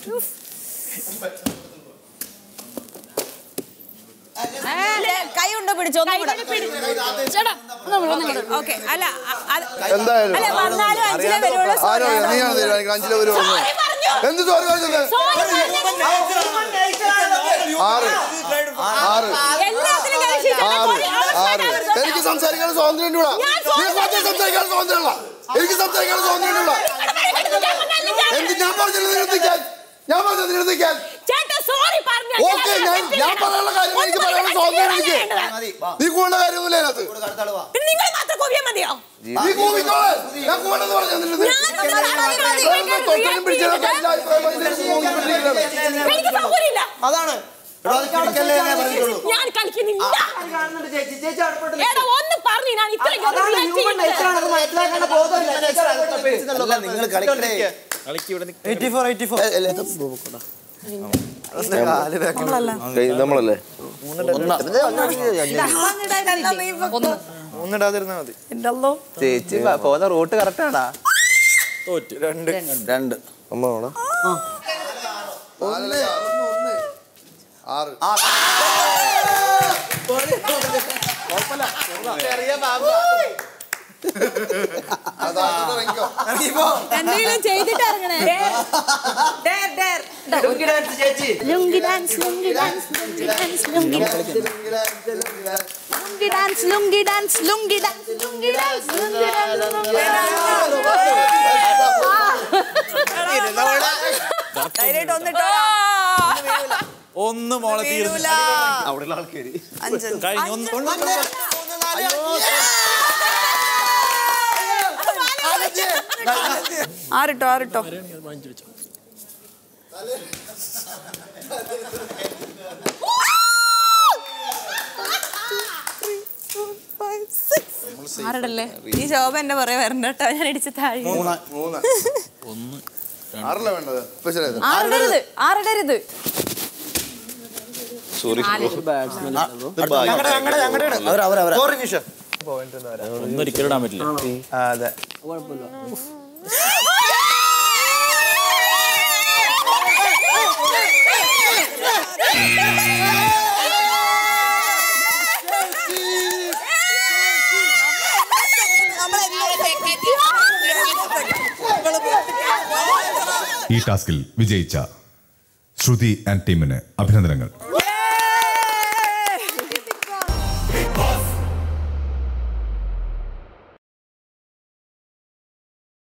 കൈ കൊണ്ട് പിടിച്ചോ ഓക്കെ അല്ല അ- അത് എന്തായാലും അല്ല വന്നാലും അഞ്ചിലേ വരുള്ളൂ ആരോ നീയാണ് തീരുമാനിക്കുന്നത് അഞ്ചിലെ ഒരു ഒന്ന് എന്ത് സോറി പറഞ്ഞത് ആറ് ആറ് എല്ലാത്തിനും കഴിച്ച് ആറ് ആറ് എനിക്ക് സംസാരിക്കാൻ സ്വാതന്ത്ര്യം കൂടാ നീ മാത്രം സംസാരിക്കാൻ സ്വാതന്ത്ര്യമുള്ള എനിക്ക് സംസാരിക്കാൻ സ്വാതന്ത്ര്യമുള്ള എന്ത് ഞാൻ പറഞ്ഞത് നിർത്തിക്കാൻ ഞാൻ പറഞ്ഞത് നിർത്തിക്കാൻ ചേട്ടാ സോറി പറഞ്ഞു ഓക്കെ ഞാൻ ഞാൻ പറയാനുള്ള കാര്യം എനിക്ക് പറയാനുള്ള സ്വാതന്ത്ര്യം എനിക്ക് നീ കൂടേണ്ട കാര്യമൊന്നുമില്ല അതിനകത്ത് പിന്നെ നിങ്ങൾ മാത്രം കോപിയാ മതിയോ നീ കൂവിക്കോളെ ഞാൻ കൂടെന്ന് പറഞ്ഞു തൊട്ടനും പിടിച്ചതൊക്കെ എല്ലാ അഭിപ്രായവും ഇതിലേക്ക് കൂവിക്കൊണ്ടിരിക്കുകയാണ്. എനിക്ക് സൗകര്യമില്ല അതാണ് ഞാൻ കളിക്കുന്നില്ല എടാ ഒന്ന് പറഞ്ഞു ഞാൻ ഇത്രയും അല്ല നിങ്ങൾ കളിക്കണേ നമ്മളല്ലേ ഒന്നിടാതിരുന്നാ മതി ചേച്ചി പോകുന്ന റൂട്ട് കറക്റ്റ് ആണാ രണ്ട് രണ്ട് അമ്മ ഒന്ന് ആറ് അതാ, അത് തുടങ്ങിക്കോ. എന്തെങ്കിലും ചെയ്തിട്ട് ഇറങ്ങണേ lungi dance lungi dance lungi dance lungi dance lungi dance lungi dance lungi dance lungi dance lungi dance ഒന്നിട്ടോ ഒന്ന് മോളെ തീർന്നു അവിടെയുള്ള ആൾക്കാര് കഴിഞ്ഞു ഒന്ന് ആറിട്ടോ ആറിട്ടോ ആറിടല്ലേ ഈ ശോഭ എന്റെ പുറകെ വരണ്ട കേട്ടോ ഞാൻ ഇടിച്ച് താഴെ മൂന്ന് ഒന്ന് ആറല്ല വേണ്ടത് സ്പെഷ്യൽ ആയത് ആറിടരുത് ആറിടരുത് ഒന്നും ഒരിക്കലും ഇടാൻ പറ്റില്ല അതെ ഈ ടാസ്കിൽ വിജയിച്ച ശ്രുതി ആൻഡ് ടീമിന് അഭിനന്ദനങ്ങൾ